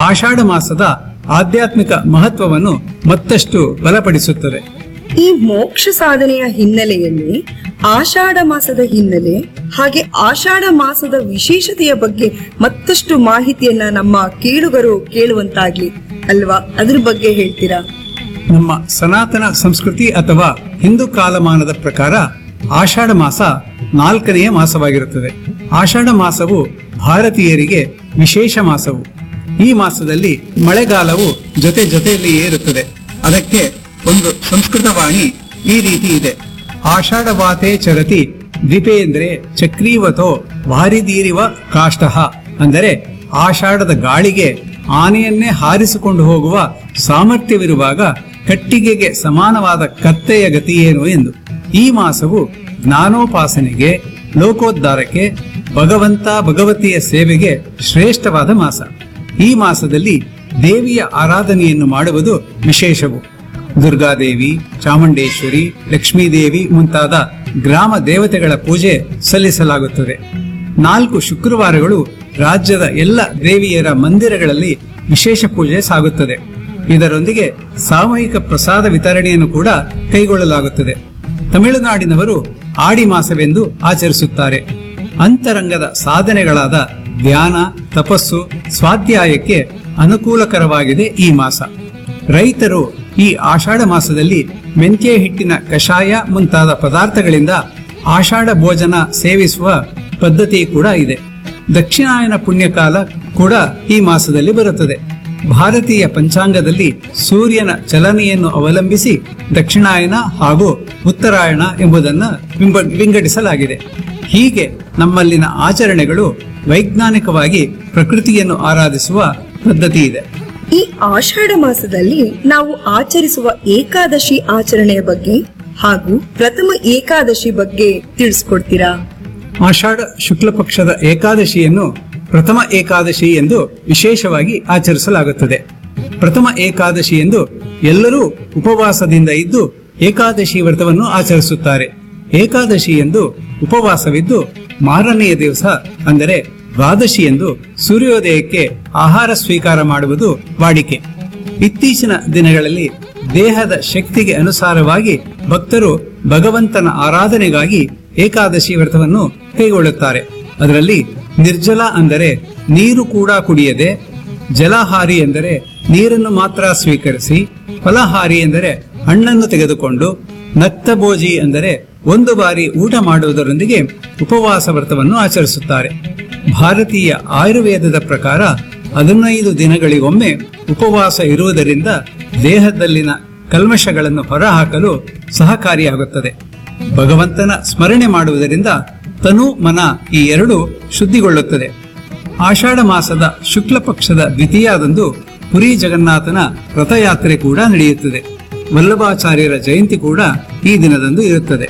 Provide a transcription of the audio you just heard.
ಆಷಾಢ ಮಾಸದ ಆಧ್ಯಾತ್ಮಿಕ ಮಹತ್ವವನ್ನು ಮತ್ತಷ್ಟು ಬಲಪಡಿಸುತ್ತದೆ ಈ ಮೋಕ್ಷ ಸಾಧನೆಯ ಹಿನ್ನೆಲೆಯಲ್ಲಿ ಆಷಾಢ ಮಾಸದ ಹಿನ್ನೆಲೆ ಹಾಗೆ ಆಷಾಢ ಮಾಸದ ವಿಶೇಷತೆಯ ಬಗ್ಗೆ ಮತ್ತಷ್ಟು ಮಾಹಿತಿಯನ್ನ ನಮ್ಮ ಕೇಳುಗರು ಕೇಳುವಂತಾಗ್ಲಿ ಅಲ್ವಾ ಅದ್ರ ಬಗ್ಗೆ ಹೇಳ್ತೀರಾ ನಮ್ಮ ಸನಾತನ ಸಂಸ್ಕೃತಿ ಅಥವಾ ಹಿಂದೂ ಕಾಲಮಾನದ ಪ್ರಕಾರ ಆಷಾಢ ಮಾಸ ನಾಲ್ಕನೆಯ ಮಾಸವಾಗಿರುತ್ತದೆ ಆಷಾಢ ಮಾಸವು ಭಾರತೀಯರಿಗೆ ವಿಶೇಷ ಮಾಸವು ಈ ಮಾಸದಲ್ಲಿ ಮಳೆಗಾಲವು ಜೊತೆ ಜೊತೆಯಲ್ಲಿಯೇ ಇರುತ್ತದೆ ಅದಕ್ಕೆ ಒಂದು ಸಂಸ್ಕೃತ ವಾಣಿ ಈ ರೀತಿ ಇದೆ ಆಷಾಢವಾತೆ ಚರತಿ ದ್ವಿಪೇಂದ್ರೆ ಚಕ್ರೀವತೋ ವಾರಿದೀರಿವ ಕಾಷ್ಟಃ ಅಂದರೆ ಆಷಾಢದ ಗಾಳಿಗೆ ಆನೆಯನ್ನೇ ಹಾರಿಸಿಕೊಂಡು ಹೋಗುವ ಸಾಮರ್ಥ್ಯವಿರುವಾಗ ಕಟ್ಟಿಗೆಗೆ ಸಮಾನವಾದ ಕತ್ತೆಯ ಗತಿಯೇನು ಎಂದು ಈ ಮಾಸವು ಜ್ಞಾನೋಪಾಸನೆಗೆ ಲೋಕೋದ್ಧಾರಕ್ಕೆ ಭಗವಂತ ಭಗವತಿಯ ಸೇವೆಗೆ ಶ್ರೇಷ್ಠವಾದ ಮಾಸ ಈ ಮಾಸದಲ್ಲಿ ದೇವಿಯ ಆರಾಧನೆಯನ್ನು ಮಾಡುವುದು ವಿಶೇಷವು ದುರ್ಗಾದೇವಿ ಚಾಮುಂಡೇಶ್ವರಿ ಲಕ್ಷ್ಮೀದೇವಿ ಮುಂತಾದ ಗ್ರಾಮ ದೇವತೆಗಳ ಪೂಜೆ ಸಲ್ಲಿಸಲಾಗುತ್ತದೆ ನಾಲ್ಕು ಶುಕ್ರವಾರಗಳು ರಾಜ್ಯದ ಎಲ್ಲ ದೇವಿಯರ ಮಂದಿರಗಳಲ್ಲಿ ವಿಶೇಷ ಪೂಜೆ ಸಾಗುತ್ತದೆ ಇದರೊಂದಿಗೆ ಸಾಮೂಹಿಕ ಪ್ರಸಾದ ವಿತರಣೆಯನ್ನು ಕೂಡ ಕೈಗೊಳ್ಳಲಾಗುತ್ತದೆ ತಮಿಳುನಾಡಿನವರು ಆಡಿ ಮಾಸವೆಂದು ಆಚರಿಸುತ್ತಾರೆ ಅಂತರಂಗದ ಸಾಧನೆಗಳಾದ ಧ್ಯಾನ ತಪಸ್ಸು ಸ್ವಾಧ್ಯಾಯಕ್ಕೆ ಅನುಕೂಲಕರವಾಗಿದೆ ಈ ಮಾಸ ರೈತರು ಈ ಆಷಾಢ ಮಾಸದಲ್ಲಿ ಮೆಂತ್ಯ ಹಿಟ್ಟಿನ ಕಷಾಯ ಮುಂತಾದ ಪದಾರ್ಥಗಳಿಂದ ಆಷಾಢ ಭೋಜನ ಸೇವಿಸುವ ಪದ್ಧತಿ ಕೂಡ ಇದೆ ದಕ್ಷಿಣಾಯನ ಪುಣ್ಯಕಾಲ ಕೂಡ ಈ ಮಾಸದಲ್ಲಿ ಬರುತ್ತದೆ ಭಾರತೀಯ ಪಂಚಾಂಗದಲ್ಲಿ ಸೂರ್ಯನ ಚಲನೆಯನ್ನು ಅವಲಂಬಿಸಿ ದಕ್ಷಿಣಾಯನ ಹಾಗೂ ಉತ್ತರಾಯಣ ಎಂಬುದನ್ನು ವಿಂಬ- ವಿಂಗಡಿಸಲಾಗಿದೆ ಹೀಗೆ ನಮ್ಮಲ್ಲಿನ ಆಚರಣೆಗಳು ವೈಜ್ಞಾನಿಕವಾಗಿ ಪ್ರಕೃತಿಯನ್ನು ಆರಾಧಿಸುವ ಪದ್ಧತಿ ಇದೆ ಈ ಆಷಾಢ ಮಾಸದಲ್ಲಿ ನಾವು ಆಚರಿಸುವ ಏಕಾದಶಿ ಆಚರಣೆಯ ಬಗ್ಗೆ ಹಾಗೂ ಪ್ರಥಮ ಏಕಾದಶಿ ಬಗ್ಗೆ ತಿಳಿಸ್ಕೊಡ್ತೀರಾ ಆಷಾಢ ಶುಕ್ಲ ಪಕ್ಷದ ಏಕಾದಶಿಯನ್ನು ಪ್ರಥಮ ಏಕಾದಶಿ ಎಂದು ವಿಶೇಷವಾಗಿ ಆಚರಿಸಲಾಗುತ್ತದೆ ಪ್ರಥಮ ಏಕಾದಶಿ ಎಂದು ಎಲ್ಲರೂ ಉಪವಾಸದಿಂದ ಇದ್ದು ಏಕಾದಶಿ ವ್ರತವನ್ನು ಆಚರಿಸುತ್ತಾರೆ ಏಕಾದಶಿ ಎಂದು ಉಪವಾಸವಿದ್ದು ಮಾರನೆಯ ದಿವಸ ಅಂದರೆ ದ್ವಾದಶಿ ಎಂದು ಸೂರ್ಯೋದಯಕ್ಕೆ ಆಹಾರ ಸ್ವೀಕಾರ ಮಾಡುವುದು ವಾಡಿಕೆ ಇತ್ತೀಚಿನ ದಿನಗಳಲ್ಲಿ ದೇಹದ ಶಕ್ತಿಗೆ ಅನುಸಾರವಾಗಿ ಭಕ್ತರು ಭಗವಂತನ ಆರಾಧನೆಗಾಗಿ ಏಕಾದಶಿ ವ್ರತವನ್ನು ಕೈಗೊಳ್ಳುತ್ತಾರೆ ಅದರಲ್ಲಿ ನಿರ್ಜಲ ಅಂದರೆ ನೀರು ಕೂಡ ಕುಡಿಯದೆ ಜಲಹಾರಿ ಎಂದರೆ ನೀರನ್ನು ಮಾತ್ರ ಸ್ವೀಕರಿಸಿ ಫಲಹಾರಿ ಎಂದರೆ ಹಣ್ಣನ್ನು ತೆಗೆದುಕೊಂಡು ನಕ್ತಭೋಜಿ ಅಂದರೆ ಒಂದು ಬಾರಿ ಊಟ ಮಾಡುವುದರೊಂದಿಗೆ ಉಪವಾಸ ವ್ರತವನ್ನು ಆಚರಿಸುತ್ತಾರೆ ಭಾರತೀಯ ಆಯುರ್ವೇದದ ಪ್ರಕಾರ ಹದಿನೈದು ದಿನಗಳಿಗೊಮ್ಮೆ ಉಪವಾಸ ಇರುವುದರಿಂದ ದೇಹದಲ್ಲಿನ ಕಲ್ಮಶಗಳನ್ನು ಹೊರಹಾಕಲು ಸಹಕಾರಿಯಾಗುತ್ತದೆ ಭಗವಂತನ ಸ್ಮರಣೆ ಮಾಡುವುದರಿಂದ ತನು ಮನ ಈ ಎರಡು ಶುದ್ಧಿಗೊಳ್ಳುತ್ತದೆ ಆಷಾಢ ಮಾಸದ ಶುಕ್ಲ ಪಕ್ಷದ ದ್ವಿತೀಯದಂದು ಪುರಿ ಜಗನ್ನಾಥನ ರಥಯಾತ್ರೆ ಕೂಡ ನಡೆಯುತ್ತದೆ ವಲ್ಲಭಾಚಾರ್ಯರ ಜಯಂತಿ ಕೂಡ ಈ ದಿನದಂದು ಇರುತ್ತದೆ